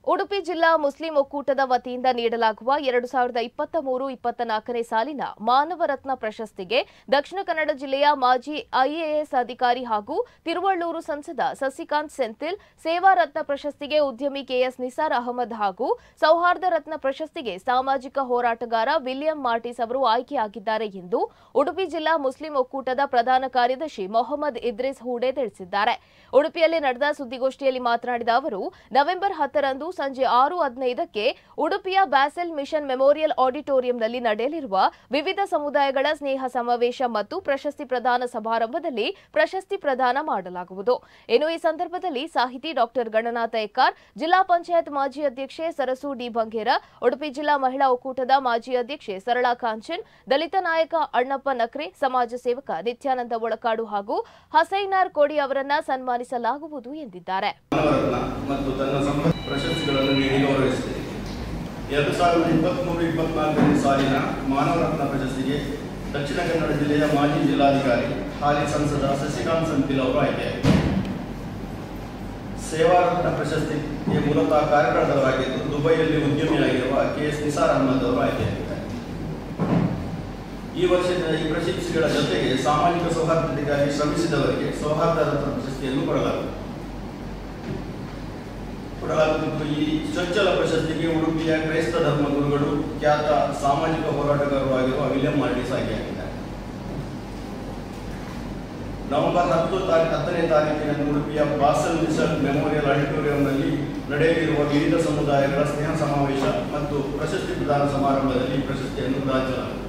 ಉಡುಪಿ ಜಿಲ್ಲಾ ಮುಸ್ಲಿಂ ಒಕ್ಕೂಟದ ವತಿಯಿಂದ ನೀಡಲಾಗುವ ಎರಡು ಸಾವಿರದ ಇಪ್ಪತ್ತ ಮೂರು ಇಪ್ಪತ್ತ ನಾಲ್ಕನೇ ಸಾಲಿನ ಮಾನವ ರತ್ನ ಪ್ರಶಸ್ತಿಗೆ ದಕ್ಷಿಣ ಕನ್ನಡ ಜಿಲ್ಲೆಯ ಮಾಜಿ ಐಎಎಸ್ ಅಧಿಕಾರಿ ಹಾಗೂ ತಿರುವಳ್ಳೂರು ಸಂಸದ ಸಸಿಕಾಂತ್ ಸೆಂಥಿಲ್ ಸೇವಾ ರತ್ನ ಪ್ರಶಸ್ತಿಗೆ ಉದ್ಯಮಿ ಕೆಎಸ್ ನಿಸಾರ್ ಅಹಮದ್ ಹಾಗೂ ಸೌಹಾರ್ದ ರತ್ನ ಪ್ರಶಸ್ತಿಗೆ ಸಾಮಾಜಿಕ ಹೋರಾಟಗಾರ ವಿಲಿಯಂ ಮಾರ್ಟಿಸ್ ಅವರು ಆಯ್ಕೆಯಾಗಿದ್ದಾರೆ ಎಂದು ಉಡುಪಿ ಜಿಲ್ಲಾ ಮುಸ್ಲಿಂ ಒಕ್ಕೂಟದ ಪ್ರಧಾನ ಕಾರ್ಯದರ್ಶಿ ಮೊಹಮ್ಮದ್ ಇದ್ರಿಸ್ ಹೂಡೆ ತಿಳಿಸಿದ್ದಾರೆ ಉಡುಪಿಯಲ್ಲಿ ನಡೆದ ಸುದ್ದಿಗೋಷ್ಠಿಯಲ್ಲಿ ಮಾತನಾಡಿದ ಅವರು ನವೆಂಬರ್ ಹತ್ತರಂದು ಸಂಜೆ ಆರು ಹದಿನೈದಕ್ಕೆ ಉಡುಪಿಯ ಬ್ಯಾಸೆಲ್ ಮಿಷನ್ ಮೆಮೋರಿಯಲ್ ಆಡಿಟೋರಿಯಂನಲ್ಲಿ ನಡೆಯಲಿರುವ ವಿವಿಧ ಸಮುದಾಯಗಳ ಸ್ನೇಹ ಸಮಾವೇಶ ಮತ್ತು ಪ್ರಶಸ್ತಿ ಪ್ರದಾನ ಸಮಾರಂಭದಲ್ಲಿ ಪ್ರಶಸ್ತಿ ಪ್ರದಾನ ಮಾಡಲಾಗುವುದು ಇನ್ನು ಈ ಸಂದರ್ಭದಲ್ಲಿ ಸಾಹಿತಿ ಡಾಕ್ಟರ್ ಗಣನಾಥ ಎಕ್ಕಾರ್ ಜಿಲ್ಲಾ ಪಂಚಾಯತ್ ಮಾಜಿ ಅಧ್ಯಕ್ಷೆ ಸರಸು ಡಿ ಬಂಗೇರ ಉಡುಪಿ ಜಿಲ್ಲಾ ಮಹಿಳಾ ಒಕ್ಕೂಟದ ಮಾಜಿ ಅಧ್ಯಕ್ಷೆ ಸರಳಾ ಕಾಂಚನ್ ದಲಿತ ನಾಯಕ ಅಣ್ಣಪ್ಪ ನಕ್ರೆ ಸಮಾಜ ಸೇವಕ ನಿತ್ಯಾನಂದ ಒಳಕಾಡು ಹಾಗೂ ಹಸೈನಾರ್ ಕೋಡಿ ಅವರನ್ನ ಸನ್ಮಾನಿಸಲಾಗುವುದು ಎಂದಿದ್ದಾರೆ ಮಾನವರತ್ನ ಮತ್ತು ತನ್ನ ಸಂಪತ್ ಪ್ರಶಸ್ತಿಗಳನ್ನು ನೀಡಿ ಗೌರವಿಸಿದೆ ಎರಡು ಸಾವಿರದ ಇಪ್ಪತ್ತ್ಮೂರು ಇಪ್ಪತ್ನಾಲ್ಕನೇ ಸಾಲಿನ ಮಾನವರತ್ನ ಪ್ರಶಸ್ತಿಗೆ ದಕ್ಷಿಣ ಕನ್ನಡ ಜಿಲ್ಲೆಯ ಮಾಜಿ ಜಿಲ್ಲಾಧಿಕಾರಿ ಹಾಲಿ ಸಂಸದ ಸಸಿಕಾಂತ್ ಸೆಂಥಿಲ್ ಅವರು ಆಯ್ಕೆಯಾಗಿದ್ದಾರೆ ಸೇವಾರತ್ನ ಪ್ರಶಸ್ತಿಗೆ ಮೂಲತಃ ಕಾರ್ಯಕರ್ತರಾಗಿದ್ದು ದುಬೈಯಲ್ಲಿ ಉದ್ಯಮಿಯಾಗಿರುವ ಕೆ ಎಸ್ ನಿಸಾರ್ ಅಹಮದ್ ಅವರು ಆಯ್ಕೆಯಾಗಿದ್ದಾರೆ ಈ ವರ್ಷದ ಈ ಪ್ರಶಸ್ತಿಗಳ ಜೊತೆಗೆ ಸಾಮಾಜಿಕ ಸೌಹಾರ್ದತೆಗಾಗಿ ಶ್ರಮಿಸಿದವರಿಗೆ ಸೌಹಾರ್ದ ರತ್ನ ಪ್ರಶಸ್ತಿಯನ್ನು ಕೊಡಲಾಗುತ್ತದೆ ಕೊಡಲಾಗುತ್ತಿದ್ದು ಈ ಚೊಚ್ಚಲ ಪ್ರಶಸ್ತಿಗೆ ಉಡುಪಿಯ ಕ್ರೈಸ್ತ ಧರ್ಮಗುರುಗಳು ಖ್ಯಾತ ಸಾಮಾಜಿಕ ಹೋರಾಟಗಾರರು ಆಗಿರುವ ವಿಲಿಯಂ ಮಾರ್ಟಿಸ್ ಆಯ್ಕೆಯಾಗಿದ್ದಾರೆ ನವೆಂಬರ್ ಹತ್ತು ತಾರೀಕು ಹತ್ತನೇ ತಾರೀಕಿನಂದು ಉಡುಪಿಯ ಬಾಸಲ್ ಮಿಸಲ್ ಮೆಮೋರಿಯಲ್ ಆಡಿಟೋರಿಯಂನಲ್ಲಿ ನಡೆಯಲಿರುವ ವಿವಿಧ ಸಮುದಾಯಗಳ ಸ್ನೇಹ ಸಮಾವೇಶ ಮತ್ತು ಪ್ರಶಸ್ತಿ ಪ್ರದಾನ ಸಮಾರಂಭದಲ್ಲಿ ಈ ಪ್ರಶಸ್ತಿಯನ್ನು ಪ್ರದಾನಿಸಲಾಗುತ್ತದೆ